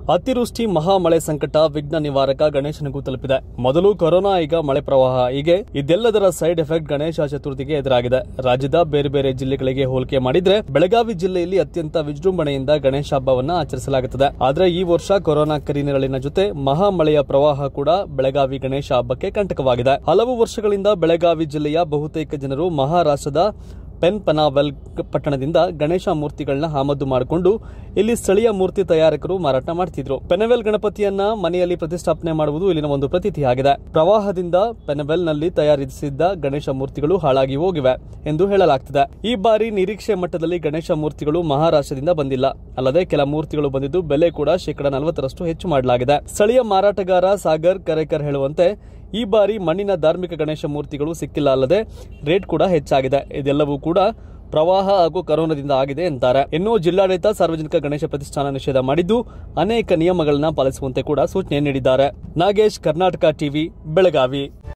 ಅತಿವೃಷ್ಟಿ ಮಹಾಮಳೆ ಸಂಕಟ ವಿಘ್ನ ನಿವಾರಕ ಗಣೇಶನಿಗೂ ತಲುಪಿದೆ ಮೊದಲು ಕೊರೋನಾ ಈಗ ಮಳೆ ಪ್ರವಾಹ ಹೀಗೆ ಇದೆಲ್ಲದರ ಸೈಡ್ ಎಫೆಕ್ಟ್ ಗಣೇಶ ಚತುರ್ಥಿಗೆ ಎದುರಾಗಿದೆ ರಾಜ್ಯದ ಬೇರೆ ಬೇರೆ ಜಿಲ್ಲೆಗಳಿಗೆ ಹೋಲಿಕೆ ಮಾಡಿದ್ರೆ ಬೆಳಗಾವಿ ಜಿಲ್ಲೆಯಲ್ಲಿ ಅತ್ಯಂತ ವಿಜೃಂಭಣೆಯಿಂದ ಗಣೇಶ ಹಬ್ಬವನ್ನ ಆಚರಿಸಲಾಗುತ್ತದೆ ಆದ್ರೆ ಈ ವರ್ಷ ಕೊರೋನಾ ಕರಿನೆರಳಿನ ಜೊತೆ ಮಹಾಮಳೆಯ ಪ್ರವಾಹ ಕೂಡ ಬೆಳಗಾವಿ ಗಣೇಶ ಹಬ್ಬಕ್ಕೆ ಕಂಟಕವಾಗಿದೆ ಹಲವು ವರ್ಷಗಳಿಂದ ಬೆಳಗಾವಿ ಜಿಲ್ಲೆಯ ಬಹುತೇಕ ಜನರು ಮಹಾರಾಷ್ಟ್ರದ ಪೆನ್ ಪನಾವೆಲ್ ಪಟ್ಟಣದಿಂದ ಗಣೇಶ ಮೂರ್ತಿಗಳನ್ನ ಆಮದು ಮಾಡಿಕೊಂಡು ಇಲ್ಲಿ ಸ್ಥಳೀಯ ಮೂರ್ತಿ ತಯಾರಕರು ಮಾರಾಟ ಮಾಡ್ತಿದ್ರು ಪೆನವೆಲ್ ಗಣಪತಿಯನ್ನ ಮನೆಯಲ್ಲಿ ಪ್ರತಿಷ್ಠಾಪನೆ ಮಾಡುವುದು ಇಲ್ಲಿನ ಒಂದು ಪ್ರತೀತಿಯಾಗಿದೆ ಪ್ರವಾಹದಿಂದ ಪೆನವೆಲ್ ನಲ್ಲಿ ತಯಾರಿಸಿದ್ದ ಗಣೇಶ ಮೂರ್ತಿಗಳು ಹಾಳಾಗಿ ಹೋಗಿವೆ ಎಂದು ಹೇಳಲಾಗ್ತಿದೆ ಈ ಬಾರಿ ನಿರೀಕ್ಷೆ ಮಟ್ಟದಲ್ಲಿ ಗಣೇಶ ಮೂರ್ತಿಗಳು ಮಹಾರಾಷ್ಟ್ರದಿಂದ ಬಂದಿಲ್ಲ ಅಲ್ಲದೆ ಕೆಲ ಮೂರ್ತಿಗಳು ಬಂದಿದ್ದು ಬೆಲೆ ಕೂಡ ಶೇಕಡಾ ನಲವತ್ತರಷ್ಟು ಹೆಚ್ಚು ಮಾಡಲಾಗಿದೆ ಸ್ಥಳೀಯ ಮಾರಾಟಗಾರ ಸಾಗರ್ ಕರೇಕರ್ ಹೇಳುವಂತೆ ಈ ಬಾರಿ ಮಣ್ಣಿನ ಧಾರ್ಮಿಕ ಗಣೇಶ ಮೂರ್ತಿಗಳು ಸಿಕ್ಕಿಲ್ಲ ಅಲ್ಲದೆ ರೇಟ್ ಕೂಡ ಹೆಚ್ಚಾಗಿದೆ ಇದೆಲ್ಲವೂ ಕೂಡ ಪ್ರವಾಹ ಹಾಗೂ ಕರೋನಾದಿಂದ ಆಗಿದೆ ಎಂತಾರೆ ಇನ್ನು ಜಿಲ್ಲಾಡಳಿತ ಸಾರ್ವಜನಿಕ ಗಣೇಶ ಪ್ರತಿಷ್ಠಾನ ನಿಷೇಧ ಮಾಡಿದ್ದು ಅನೇಕ ನಿಯಮಗಳನ್ನ ಪಾಲಿಸುವಂತೆ ಕೂಡ ಸೂಚನೆ ನೀಡಿದ್ದಾರೆ ನಾಗೇಶ್ ಕರ್ನಾಟಕ ಟಿವಿ ಬೆಳಗಾವಿ